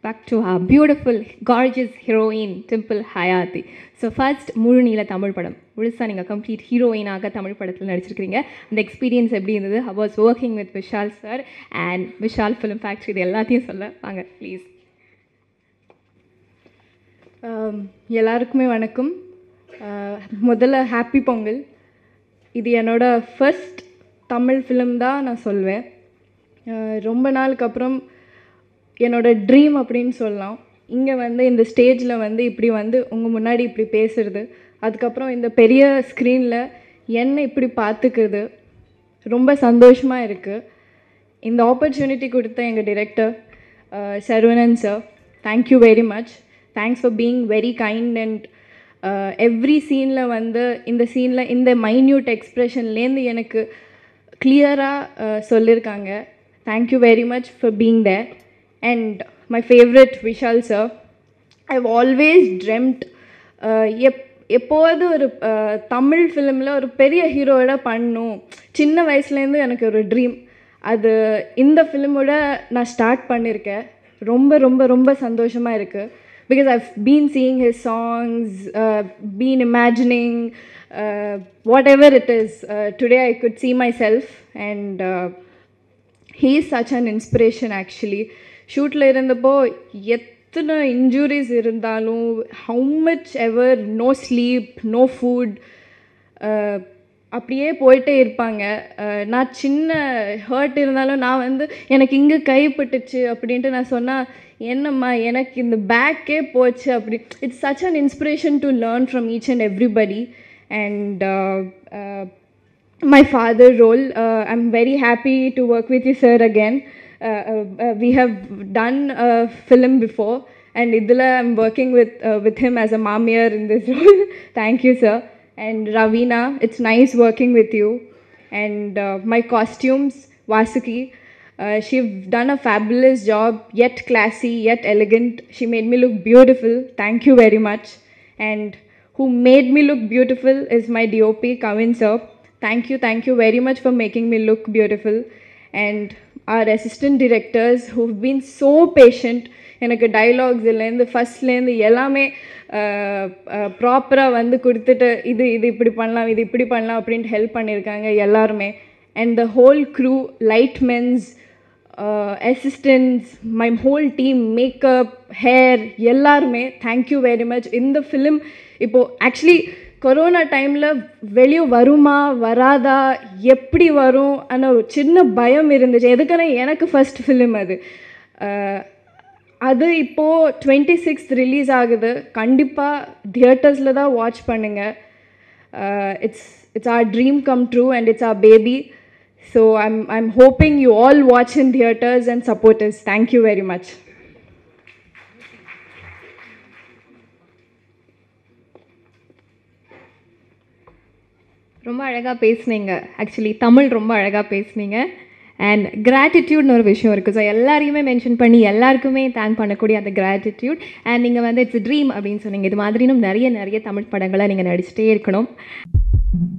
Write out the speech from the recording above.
back to our beautiful, gorgeous heroine, Dimple Hayati. So first முழு நீள தமிழ் படம் முழுசாக நீங்கள் கம்ப்ளீட் ஹீரோயினாக தமிழ் படத்தில் நடிச்சிருக்கிறீங்க அந்த எக்ஸ்பீரியன்ஸ் எப்படி இருந்தது I was working with Vishal sir and Vishal film factory இது எல்லாத்தையும் சொல்ல வாங்க ப்ளீஸ் ஆம், எல்லாருக்குமே வணக்கம் ஆ, முதல்ல ஹாப்பி பொங்கல் இது என்னோட ஃபர்ஸ்ட் தமிழ் ஃபிலிம் தான் நான் சொல்வேன் ஆ, ரொம்ப நாளுக்கு அப்புறம் என்னோட ட்ரீம் அப்படின்னு சொல்லலாம் இங்கே வந்து இந்த ஸ்டேஜில் வந்து இப்படி வந்து உங்கள் முன்னாடி இப்படி பேசுறது அதுக்கப்புறம் இந்த பெரிய ஸ்க்ரீனில் என்னை இப்படி பார்த்துக்கிறது ரொம்ப சந்தோஷமாக இருக்குது இந்த ஆப்பர்ச்சுனிட்டி கொடுத்த எங்கள் director Saravanan sir thank you very much thanks for being very kind and every சீனில் வந்து இந்த சீனில் இந்த மைன்யூட் எக்ஸ்ப்ரெஷன்லேருந்து எனக்கு கிளியராக சொல்லியிருக்காங்க thank you very much for being there and my favourite Vishal sir I've always dreamt எப் எப்போவது ஒரு uh, தமிழ் ஃபிலிமில் ஒரு பெரிய ஹீரோவோட பண்ணணும் சின்ன வயசுலேருந்து எனக்கு ஒரு ட்ரீம் அது இந்த ஃபிலிமோட நான் ஸ்டார்ட் பண்ணியிருக்கேன் ரொம்ப ரொம்ப ரொம்ப சந்தோஷமாக இருக்குது because I've been seeing his songs been imagining whatever it is today I could see myself and he is such an inspiration actually ஷூட்டில் இருந்தப்போ எத்தனை இன்ஜுரிஸ் இருந்தாலும் how much ever no sleep no food அப்படியே போயிட்டே இருப்பாங்க அஹ், நான் சின்ன hurt இருந்தாலும் நான் வந்து எனக்கு இங்கே கைப்பட்டுச்சு அப்படின்ட்டு நான் சொன்னால் என்னம்மா எனக்கு இந்த பேக்கே போச்சு அப்படி it's such an inspiration to learn from each and everybody and my father role. Uh, I'm very happy to work with you, sir, again. Uh, uh, uh, we have done a film before, and Idila, I'm working with uh, with him as a mamier in this role. Thank you, sir. And Ravina, it's nice working with you. And uh, my costumes, Vasuki, uh, she's done a fabulous job, yet classy, yet elegant. She made me look beautiful. Thank you very much. And who made me look beautiful is my DOP, Kavin sir. Thank you, thank you very much for making me look beautiful. And our assistant directors who've been so patient. எனக்கு டைலாக்ஸ்லேருந்து ஃபஸ்ட்லேருந்து எல்லாமே ப்ராப்பராக வந்து கொடுத்துட்டு இது இது இப்படி பண்ணலாம் இது இப்படி பண்ணலாம் அப்படின்ட்டு ஹெல்ப் பண்ணியிருக்காங்க எல்லாருமே and the whole crew light men's assistants my whole team makeup hair எல்லாருமே தேங்க்யூ வெரி மச் இந்த ஃபிலிம் இப்போது ஆக்சுவலி கொரோனா டைமில் வெளியே வருமா வராதா எப்படி வரும் அந்த ஒரு சின்ன பயம் இருந்துச்சு எதுக்குன்னா எனக்கு ஃபர்ஸ்ட் ஃபிலிம் அது அஹ், அது இப்போது டுவெண்ட்டி சிக்ஸ்த் ரிலீஸ் ஆகுது கண்டிப்பாக தியேட்டர்ஸில் தான் வாட்ச் பண்ணுங்கள் it's it's our dream come true and it's our baby so I'm I'm hoping you all watch in theatres and supporters thank you very much ரொம்ப அழகாக பேசுனீங்க ஆக்சுவலி தமிழ் ரொம்ப அழகாக பேசுனீங்க அண்ட் கிராட்டிடியூட்னு ஒரு விஷயம் இருக்குது ஸோ எல்லாரையுமே மென்ஷன் பண்ணி எல்லாருக்குமே தேங்க் பண்ணக்கூடிய அந்த கிராட்டிடியூட் அண்ட் நீங்கள் வந்து இட்ஸ் ட்ரீம் அப்படின்னு சொன்னீங்க இது மாதிரி இன்னும் நிறைய நிறைய தமிழ் படங்களை நீங்கள் நடிச்சிட்டே இருக்கணும்